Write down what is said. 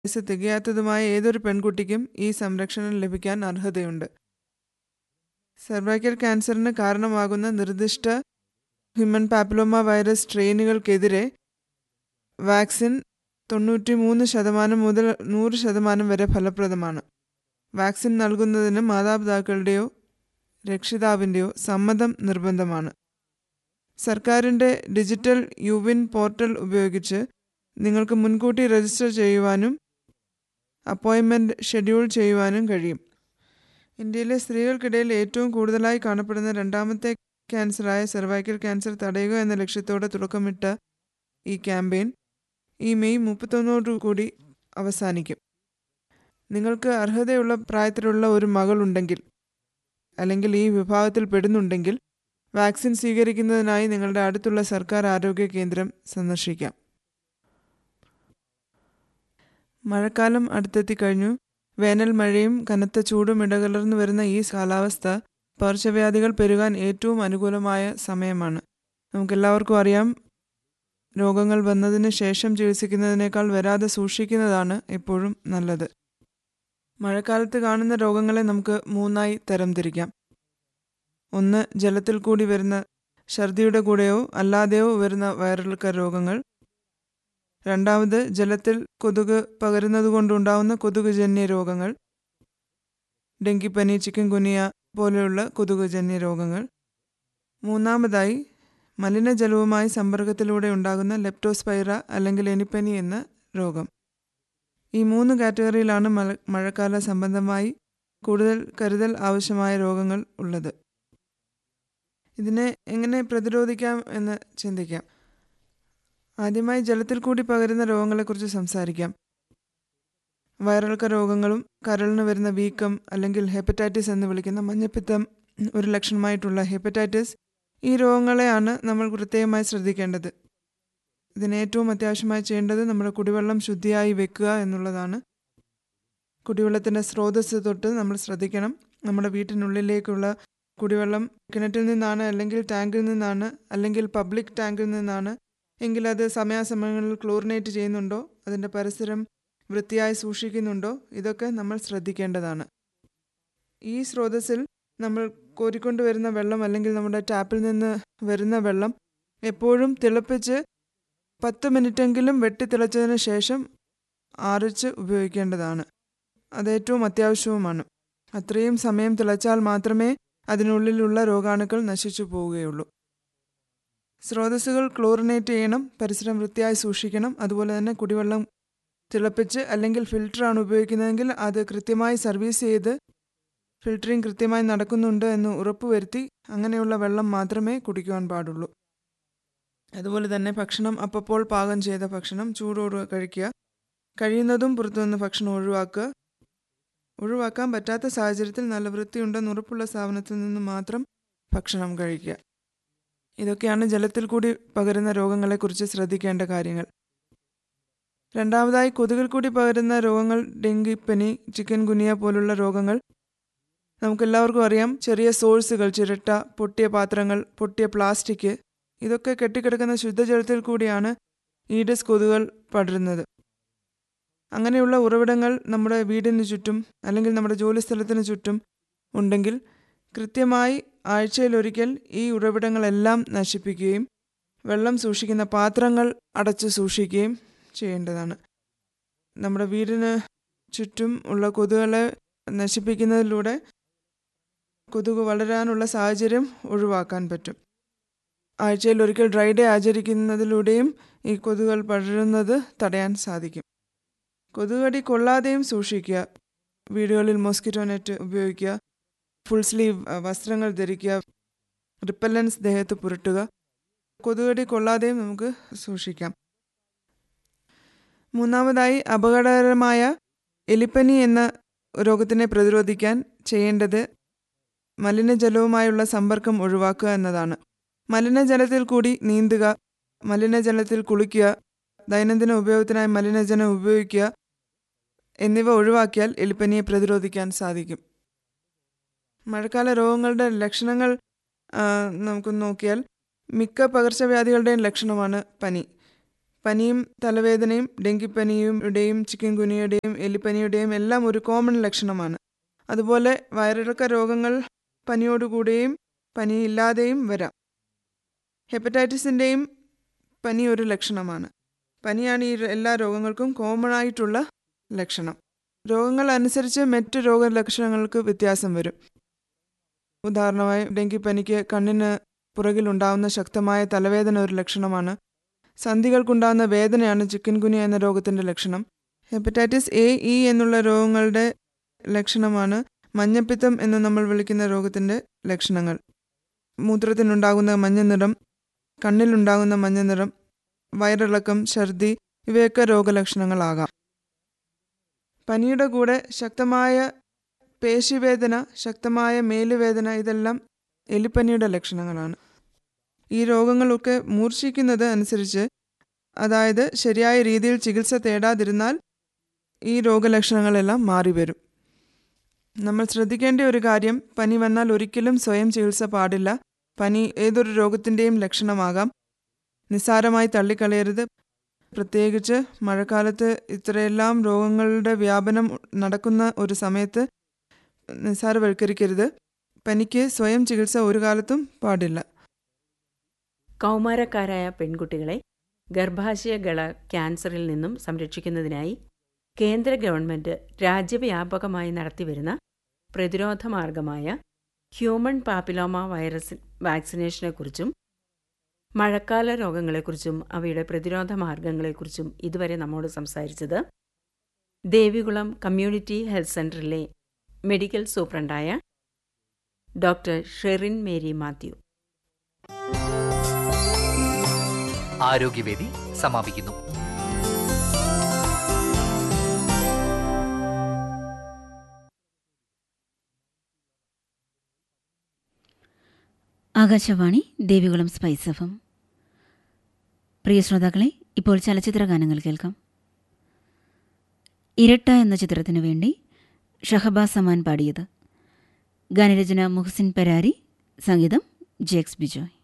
വയസ്സ് തികയാത്തതുമായ ഏതൊരു പെൺകുട്ടിക്കും ഈ സംരക്ഷണം ലഭിക്കാൻ അർഹതയുണ്ട് സർവൈക്കൽ ക്യാൻസറിന് കാരണമാകുന്ന നിർദ്ദിഷ്ട ഹ്യൂമൻ പാപ്പിലോമ വൈറസ് സ്ട്രെയിനുകൾക്കെതിരെ വാക്സിൻ തൊണ്ണൂറ്റി മൂന്ന് ശതമാനം മുതൽ നൂറ് ശതമാനം വരെ ഫലപ്രദമാണ് വാക്സിൻ നൽകുന്നതിന് മാതാപിതാക്കളുടെയോ രക്ഷിതാവിൻ്റെയോ സമ്മതം നിർബന്ധമാണ് സർക്കാരിൻ്റെ ഡിജിറ്റൽ യുവിൻ പോർട്ടൽ ഉപയോഗിച്ച് നിങ്ങൾക്ക് മുൻകൂട്ടി രജിസ്റ്റർ ചെയ്യുവാനും അപ്പോയിൻമെൻറ്റ് ഷെഡ്യൂൾ ചെയ്യുവാനും കഴിയും ഇന്ത്യയിലെ സ്ത്രീകൾക്കിടയിൽ ഏറ്റവും കൂടുതലായി കാണപ്പെടുന്ന രണ്ടാമത്തെ ക്യാൻസറായ സെർവൈക്കൽ ക്യാൻസർ തടയുക എന്ന ലക്ഷ്യത്തോടെ തുടക്കമിട്ട ഈ ക്യാമ്പയിൻ ഈ മെയ് മുപ്പത്തൊന്നോടു കൂടി അവസാനിക്കും നിങ്ങൾക്ക് അർഹതയുള്ള പ്രായത്തിലുള്ള ഒരു മകളുണ്ടെങ്കിൽ അല്ലെങ്കിൽ ഈ വിഭാഗത്തിൽ പെടുന്നുണ്ടെങ്കിൽ വാക്സിൻ സ്വീകരിക്കുന്നതിനായി നിങ്ങളുടെ അടുത്തുള്ള സർക്കാർ ആരോഗ്യ കേന്ദ്രം സന്ദർശിക്കാം മഴക്കാലം അടുത്തെത്തി കഴിഞ്ഞു വേനൽ മഴയും കനത്ത ചൂടും ഇടകലർന്നു വരുന്ന ഈ കാലാവസ്ഥ പകർച്ചവ്യാധികൾ പെരുകാൻ ഏറ്റവും അനുകൂലമായ സമയമാണ് നമുക്കെല്ലാവർക്കും അറിയാം രോഗങ്ങൾ വന്നതിന് ശേഷം ചികിത്സിക്കുന്നതിനേക്കാൾ വരാതെ സൂക്ഷിക്കുന്നതാണ് എപ്പോഴും നല്ലത് മഴക്കാലത്ത് കാണുന്ന രോഗങ്ങളെ നമുക്ക് മൂന്നായി തരംതിരിക്കാം ഒന്ന് ജലത്തിൽ കൂടി വരുന്ന ഛർദിയുടെ കൂടെയോ അല്ലാതെയോ വരുന്ന വയറിളക്ക രോഗങ്ങൾ രണ്ടാമത് ജലത്തിൽ കൊതുക് പകരുന്നതുകൊണ്ടുണ്ടാവുന്ന കൊതുകുജന്യ രോഗങ്ങൾ ഡെങ്കിപ്പനി ചിക്കൻ ഗുനിയ പോലെയുള്ള കൊതുകുജന്യ രോഗങ്ങൾ മൂന്നാമതായി മലിനജലവുമായി സമ്പർക്കത്തിലൂടെ ഉണ്ടാകുന്ന ലെപ്റ്റോസ്പൈറ അല്ലെങ്കിൽ എനിപ്പനി എന്ന രോഗം ഈ മൂന്ന് കാറ്റഗറിയിലാണ് മഴ മഴക്കാല സംബന്ധമായി കൂടുതൽ കരുതൽ ആവശ്യമായ രോഗങ്ങൾ ഉള്ളത് ഇതിനെ എങ്ങനെ പ്രതിരോധിക്കാം എന്ന് ചിന്തിക്കാം ആദ്യമായി ജലത്തിൽ കൂടി പകരുന്ന രോഗങ്ങളെക്കുറിച്ച് സംസാരിക്കാം വയറിളക്ക രോഗങ്ങളും കരളിന് വരുന്ന വീക്കം അല്ലെങ്കിൽ ഹെപ്പറ്റൈറ്റിസ് എന്ന് വിളിക്കുന്ന മഞ്ഞപ്പിത്തം ഒരു ലക്ഷണമായിട്ടുള്ള ഹെപ്പറ്റൈറ്റിസ് ഈ രോഗങ്ങളെയാണ് നമ്മൾ പ്രത്യേകമായി ശ്രദ്ധിക്കേണ്ടത് ഇതിന് ഏറ്റവും അത്യാവശ്യമായി ചെയ്യേണ്ടത് നമ്മുടെ കുടിവെള്ളം ശുദ്ധിയായി വെക്കുക എന്നുള്ളതാണ് കുടിവെള്ളത്തിൻ്റെ സ്രോതസ് തൊട്ട് നമ്മൾ ശ്രദ്ധിക്കണം നമ്മുടെ വീട്ടിനുള്ളിലേക്കുള്ള കുടിവെള്ളം കിണറ്റിൽ നിന്നാണ് അല്ലെങ്കിൽ ടാങ്കിൽ നിന്നാണ് അല്ലെങ്കിൽ പബ്ലിക് ടാങ്കിൽ നിന്നാണ് എങ്കിൽ അത് സമയാസമയങ്ങളിൽ ക്ലോറിനേറ്റ് ചെയ്യുന്നുണ്ടോ അതിൻ്റെ പരിസരം വൃത്തിയായി സൂക്ഷിക്കുന്നുണ്ടോ ഇതൊക്കെ നമ്മൾ ശ്രദ്ധിക്കേണ്ടതാണ് ഈ സ്രോതസ്സിൽ നമ്മൾ കോരിക്കൊണ്ട് വരുന്ന വെള്ളം അല്ലെങ്കിൽ നമ്മുടെ ടാപ്പിൽ നിന്ന് വരുന്ന വെള്ളം എപ്പോഴും തിളപ്പിച്ച് പത്ത് മിനിറ്റെങ്കിലും വെട്ടി തിളച്ചതിന് ശേഷം ആറിച്ച് ഉപയോഗിക്കേണ്ടതാണ് അത് ഏറ്റവും അത്യാവശ്യവുമാണ് അത്രയും സമയം തിളച്ചാൽ മാത്രമേ അതിനുള്ളിലുള്ള രോഗാണുക്കൾ നശിച്ചു പോവുകയുള്ളൂ സ്രോതസ്സുകൾ ക്ലോറിനേറ്റ് ചെയ്യണം പരിസരം വൃത്തിയായി സൂക്ഷിക്കണം അതുപോലെ തന്നെ കുടിവെള്ളം തിളപ്പിച്ച് അല്ലെങ്കിൽ ഫിൽറ്ററാണ് ഉപയോഗിക്കുന്നതെങ്കിൽ അത് കൃത്യമായി സർവീസ് ചെയ്ത് ഫിൽറ്ററിങ് കൃത്യമായി നടക്കുന്നുണ്ട് എന്ന് ഉറപ്പുവരുത്തി അങ്ങനെയുള്ള വെള്ളം മാത്രമേ കുടിക്കുവാൻ പാടുള്ളൂ അതുപോലെ തന്നെ ഭക്ഷണം അപ്പപ്പോൾ പാകം ചെയ്ത ഭക്ഷണം ചൂടോട് കഴിക്കുക കഴിയുന്നതും പുറത്തുനിന്ന് ഭക്ഷണം ഒഴിവാക്കുക ഒഴിവാക്കാൻ പറ്റാത്ത സാഹചര്യത്തിൽ നല്ല വൃത്തിയുണ്ടെന്ന് ഉറപ്പുള്ള സ്ഥാപനത്തിൽ നിന്ന് മാത്രം ഭക്ഷണം കഴിക്കുക ഇതൊക്കെയാണ് ജലത്തിൽ കൂടി പകരുന്ന രോഗങ്ങളെക്കുറിച്ച് ശ്രദ്ധിക്കേണ്ട കാര്യങ്ങൾ രണ്ടാമതായി കൊതുകിൽ കൂടി പകരുന്ന രോഗങ്ങൾ ഡെങ്കിപ്പനി ചിക്കൻ ഗുനിയ പോലുള്ള രോഗങ്ങൾ നമുക്കെല്ലാവർക്കും അറിയാം ചെറിയ സോഴ്സുകൾ ചിരട്ട പൊട്ടിയ പാത്രങ്ങൾ പൊട്ടിയ പ്ലാസ്റ്റിക് ഇതൊക്കെ കെട്ടിക്കിടക്കുന്ന ശുദ്ധജലത്തിൽ കൂടിയാണ് ഈഡസ് കൊതുകുകൾ പടരുന്നത് അങ്ങനെയുള്ള ഉറവിടങ്ങൾ നമ്മുടെ വീടിന് ചുറ്റും അല്ലെങ്കിൽ നമ്മുടെ ജോലിസ്ഥലത്തിന് ചുറ്റും ഉണ്ടെങ്കിൽ കൃത്യമായി ആഴ്ചയിലൊരിക്കൽ ഈ ഉറവിടങ്ങളെല്ലാം നശിപ്പിക്കുകയും വെള്ളം സൂക്ഷിക്കുന്ന പാത്രങ്ങൾ അടച്ചു സൂക്ഷിക്കുകയും ചെയ്യേണ്ടതാണ് നമ്മുടെ വീടിന് ചുറ്റും ഉള്ള കൊതുകുകളെ നശിപ്പിക്കുന്നതിലൂടെ കൊതുക് വളരാനുള്ള സാഹചര്യം ഒഴിവാക്കാൻ പറ്റും ആഴ്ചയിൽ ഒരിക്കൽ ഡ്രൈ ഡേ ആചരിക്കുന്നതിലൂടെയും ഈ കൊതുകുകൾ പടരുന്നത് തടയാൻ സാധിക്കും കൊതുകടി കൊള്ളാതെയും സൂക്ഷിക്കുക വീടുകളിൽ മോസ്കിറ്റോ നെറ്റ് ഉപയോഗിക്കുക ഫുൾ സ്ലീവ് വസ്ത്രങ്ങൾ ധരിക്കുക റിപ്പല്ലൻസ് ദേഹത്ത് പുരട്ടുക കൊതുകടി കൊള്ളാതെയും നമുക്ക് സൂക്ഷിക്കാം മൂന്നാമതായി അപകടകരമായ എലിപ്പനി എന്ന രോഗത്തിനെ പ്രതിരോധിക്കാൻ ചെയ്യേണ്ടത് മലിനജലവുമായുള്ള സമ്പർക്കം ഒഴിവാക്കുക എന്നതാണ് മലിനജലത്തിൽ കൂടി നീന്തുക മലിനജലത്തിൽ കുളിക്കുക ദൈനംദിന ഉപയോഗത്തിനായി മലിനജലം ഉപയോഗിക്കുക എന്നിവ ഒഴിവാക്കിയാൽ എലിപ്പനിയെ പ്രതിരോധിക്കാൻ സാധിക്കും മഴക്കാല രോഗങ്ങളുടെ ലക്ഷണങ്ങൾ നമുക്ക് നോക്കിയാൽ മിക്ക പകർച്ചവ്യാധികളുടെയും ലക്ഷണമാണ് പനി പനിയും തലവേദനയും ഡെങ്കിപ്പനിയുടെയും ചിക്കൻ ഗുനിയുടെയും എലിപ്പനിയുടെയും എല്ലാം ഒരു കോമൺ ലക്ഷണമാണ് അതുപോലെ വയറിളക്ക രോഗങ്ങൾ പനിയോടുകൂടിയും പനിയില്ലാതെയും വരാം ഹെപ്പറ്റൈറ്റിസിൻ്റെയും പനി ഒരു ലക്ഷണമാണ് പനിയാണ് ഈ എല്ലാ രോഗങ്ങൾക്കും കോമൺ ആയിട്ടുള്ള ലക്ഷണം രോഗങ്ങൾ അനുസരിച്ച് മറ്റ് രോഗലക്ഷണങ്ങൾക്ക് വ്യത്യാസം വരും ഉദാഹരണമായി ഡെങ്കിപ്പനിക്ക് കണ്ണിന് പുറകിലുണ്ടാവുന്ന ശക്തമായ തലവേദന ഒരു ലക്ഷണമാണ് സന്ധികൾക്കുണ്ടാകുന്ന വേദനയാണ് ചിക്കൻ ഗുനിയ എന്ന രോഗത്തിൻ്റെ ലക്ഷണം ഹെപ്പറ്റൈറ്റിസ് എ ഇ എന്നുള്ള രോഗങ്ങളുടെ ലക്ഷണമാണ് മഞ്ഞപ്പിത്തം എന്ന് നമ്മൾ വിളിക്കുന്ന രോഗത്തിൻ്റെ ലക്ഷണങ്ങൾ മൂത്രത്തിനുണ്ടാകുന്ന മഞ്ഞ നിറം കണ്ണിലുണ്ടാകുന്ന മഞ്ഞ നിറം വയറിളക്കം ഛർദി ഇവയൊക്കെ രോഗലക്ഷണങ്ങളാകാം പനിയുടെ കൂടെ ശക്തമായ പേശിവേദന ശക്തമായ മേലുവേദന ഇതെല്ലാം എലിപ്പനിയുടെ ലക്ഷണങ്ങളാണ് ഈ രോഗങ്ങളൊക്കെ മൂർച്ഛിക്കുന്നത് അനുസരിച്ച് അതായത് ശരിയായ രീതിയിൽ ചികിത്സ തേടാതിരുന്നാൽ ഈ രോഗലക്ഷണങ്ങളെല്ലാം മാറിവരും നമ്മൾ ശ്രദ്ധിക്കേണ്ട ഒരു കാര്യം പനി വന്നാൽ ഒരിക്കലും സ്വയം ചികിത്സ പാടില്ല പനി ഏതൊരു രോഗത്തിൻ്റെയും ലക്ഷണമാകാം നിസ്സാരമായി തള്ളിക്കളയരുത് പ്രത്യേകിച്ച് മഴക്കാലത്ത് ഇത്രയെല്ലാം രോഗങ്ങളുടെ വ്യാപനം നടക്കുന്ന ഒരു സമയത്ത് നിസ്സാരവൽക്കരിക്കരുത് പനിക്ക് സ്വയം ചികിത്സ ഒരു കാലത്തും പാടില്ല കൗമാരക്കാരായ പെൺകുട്ടികളെ ഗർഭാശയഗള ക്യാൻസറിൽ നിന്നും സംരക്ഷിക്കുന്നതിനായി കേന്ദ്ര ഗവൺമെന്റ് രാജ്യവ്യാപകമായി നടത്തിവരുന്ന പ്രതിരോധ മാർഗമായ ഹ്യൂമൺ പാപ്പിലോമ വൈറസ് വാക്സിനേഷനെക്കുറിച്ചും മഴക്കാല രോഗങ്ങളെക്കുറിച്ചും അവയുടെ പ്രതിരോധ മാർഗങ്ങളെക്കുറിച്ചും ഇതുവരെ നമ്മോട് സംസാരിച്ചത് ദേവികുളം കമ്മ്യൂണിറ്റി ഹെൽത്ത് സെന്ററിലെ മെഡിക്കൽ സൂപ്രണ്ടായ ഡോക്ടർ ഷെറിൻ മേരി മാത്യു ആരോഗ്യവേദി സമാപിക്കുന്നു ആകാശവാണി ദേവികുളം സ്പൈസ് എഫം പ്രിയ ശ്രോതാക്കളെ ഇപ്പോൾ ചലച്ചിത്ര ഗാനങ്ങൾ കേൾക്കാം ഇരട്ട എന്ന ചിത്രത്തിനു വേണ്ടി ഷഹബാസ് സമാൻ പാടിയത് ഗാനരചന മുഹസിൻ പരാരി സംഗീതം ജെക്സ് ബിജോയ്